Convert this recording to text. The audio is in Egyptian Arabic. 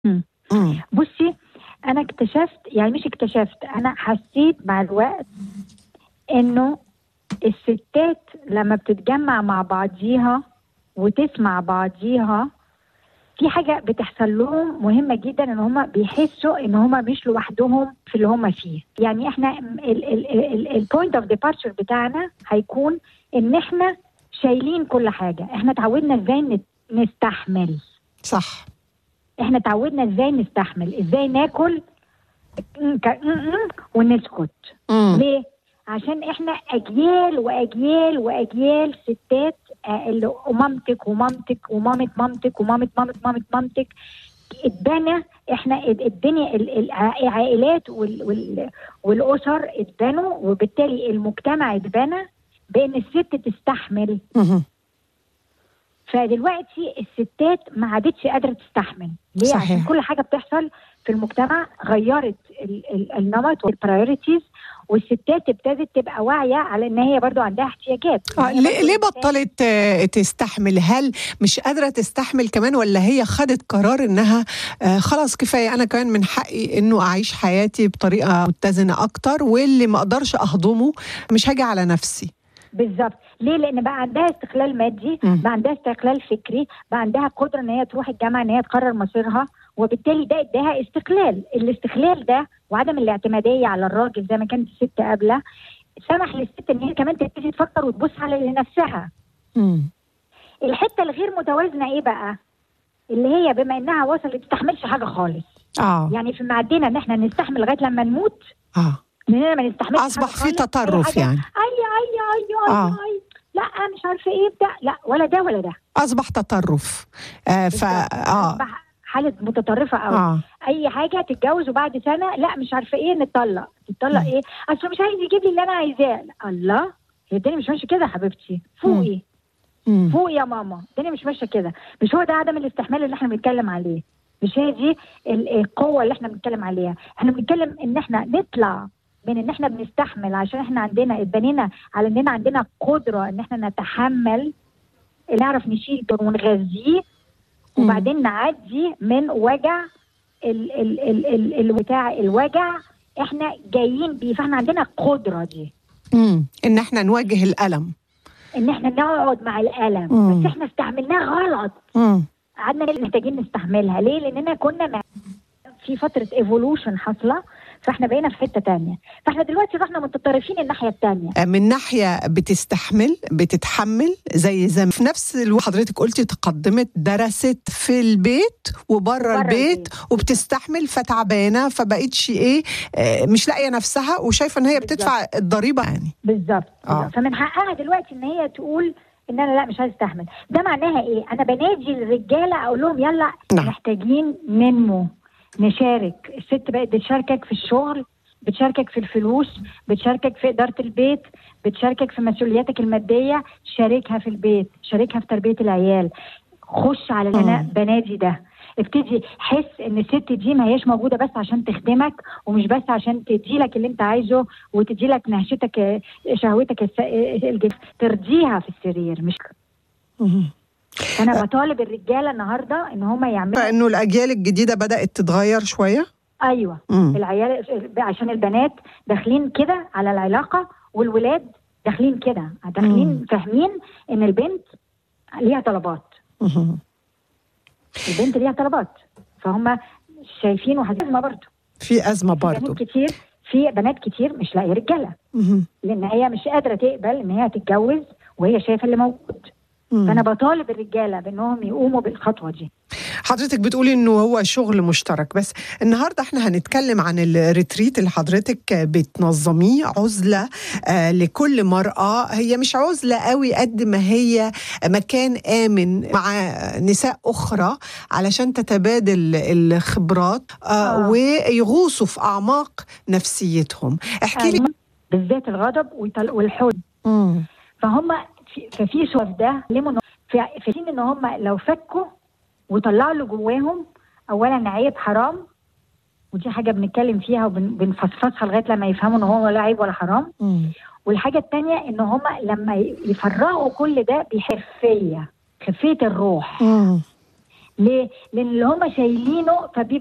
مم. مم. بصي انا اكتشفت يعني مش اكتشفت انا حسيت مع الوقت انه الستات لما بتتجمع مع بعضيها وتسمع بعضيها في حاجة بتحصل لهم مهمة جدا ان هم بيحسوا ان هم مش لوحدهم في اللي هم فيه يعني احنا البوينت اوف ديبارتشر بتاعنا هيكون ان احنا شايلين كل حاجة احنا اتعودنا ازاي نت- نستحمل صح احنا اتعودنا ازاي نستحمل ازاي ناكل ك- ونسكت مم. ليه عشان احنا اجيال واجيال واجيال ستات آه، اللي ومامتك ومامتك ومامة مامتك ومامة مامة مامة مامتك اتبنى احنا ال- الدنيا ال- الع- العائلات وال وال والاسر اتبنوا وبالتالي المجتمع اتبنى بان الست تستحمل مم. فدلوقتي الستات ما عادتش قادره تستحمل ليه صحيح. عشان كل حاجه بتحصل في المجتمع غيرت ال- ال- النمط والبرايورتيز والستات ابتدت تبقى واعيه على ان هي برضو عندها احتياجات آه إن هي ليه برضو ليه إنسان. بطلت آه، تستحمل هل مش قادره تستحمل كمان ولا هي خدت قرار انها آه، خلاص كفايه انا كمان من حقي انه اعيش حياتي بطريقه متزنه اكتر واللي ما اقدرش اهضمه مش هاجي على نفسي بالظبط ليه لان بقى عندها استقلال مادي مم. بقى عندها استقلال فكري بقى عندها قدره ان هي تروح الجامعه ان هي تقرر مصيرها وبالتالي ده اداها استقلال الاستقلال ده وعدم الاعتماديه على الراجل زي ما كانت الست قبله سمح للست ان هي كمان تبتدي تفكر وتبص على لنفسها مم. الحته الغير متوازنه ايه بقى اللي هي بما انها وصلت تستحملش حاجه خالص اه يعني في معدنا ان احنا نستحمل لغايه لما نموت اه اننا ما نستحملش اصبح حاجة في خالص. أي تطرف حاجة، يعني اي اي اي اي, آه. أي. لا مش عارفه ايه بتاع لا ولا ده ولا ده اصبح تطرف آه ف اه أصبح حاله متطرفه قوي اه اي حاجه تتجوز وبعد سنه لا مش عارفه ايه نتطلق تتطلق مم. ايه اصل مش عايز يجيب لي اللي انا عايزاه لا، الله هي الدنيا مش ماشيه كده يا حبيبتي فوقي مم. فوق يا ماما الدنيا مش ماشيه كده مش هو ده عدم الاستحمال اللي احنا بنتكلم عليه مش هي دي ال- القوه اللي احنا بنتكلم عليها احنا بنتكلم ان احنا نطلع من ان احنا بنستحمل عشان احنا عندنا اتبنينا على اننا عندنا قدره ان احنا نتحمل نعرف نشيل ده ونغذيه مم. وبعدين نعدي من وجع ال ال ال ال ال بتاع الوجع احنا جايين بيه فاحنا عندنا القدره دي مم. ان احنا نواجه الالم ان احنا نقعد مع الالم مم. بس احنا استعملناه غلط مم. قعدنا محتاجين نستحملها ليه لاننا كنا مع- في فتره ايفولوشن حاصله فاحنا بقينا في حته تانية فاحنا دلوقتي رحنا متطرفين الناحيه التانية من ناحية بتستحمل بتتحمل زي زمان في نفس الوقت حضرتك قلتي تقدمت درست في البيت وبره بره البيت البيت. وبتستحمل فتعبانة فبقتش ايه آه، مش لاقية نفسها وشايفة ان هي بالظبط. بتدفع الضريبة يعني بالظبط آه. بالظبط. فمن حقها دلوقتي ان هي تقول ان انا لا مش عايز استحمل ده معناها ايه انا بنادي الرجاله اقول لهم يلا نعم. محتاجين ننمو نشارك الست بقت بتشاركك في الشغل بتشاركك في الفلوس بتشاركك في إدارة البيت بتشاركك في مسؤولياتك المادية شاركها في البيت شاركها في تربية العيال خش على اللي أنا مم. بنادي ده ابتدي حس ان الست دي ما هيش موجوده بس عشان تخدمك ومش بس عشان تدي لك اللي انت عايزه وتدي لك نهشتك آه، شهوتك الس- آه، الجنس ترضيها في السرير مش مهم. انا بطالب الرجاله النهارده ان هم يعملوا انه الاجيال الجديدة بدأت تتغير شوية ايوه مم. العيال عشان البنات داخلين كده على العلاقه والولاد داخلين كده مم. داخلين فاهمين ان البنت ليها طلبات مهم. البنت ليها طلبات فهم شايفين وحاسين برضه في أزمة في برضو بنات كتير في بنات كتير مش لاقيه رجاله مهم. لان هي مش قادره تقبل ان هي تتجوز وهي شايفه اللي موجود مم. فانا بطالب الرجاله بانهم يقوموا بالخطوه دي حضرتك بتقولي انه هو شغل مشترك بس النهارده احنا هنتكلم عن الريتريت اللي حضرتك بتنظميه عزله آه لكل مراه هي مش عزله قوي قد ما هي مكان امن مع نساء اخرى علشان تتبادل الخبرات آه آه. ويغوصوا في اعماق نفسيتهم احكي لي أيوة. بالذات الغضب والطل- والحزن مم. فهم في ففي شوف ده لموا في في حين ان هم لو فكوا وطلعوا اللي جواهم اولا عيب حرام ودي حاجه بنتكلم فيها وبنفصفصها لغايه لما يفهموا ان هو ولا عيب ولا حرام مم. والحاجه الثانيه ان هم لما يفرغوا كل ده بحرفيه خفيه الروح مم. ليه؟ لان اللي هم شايلينه فبيبقى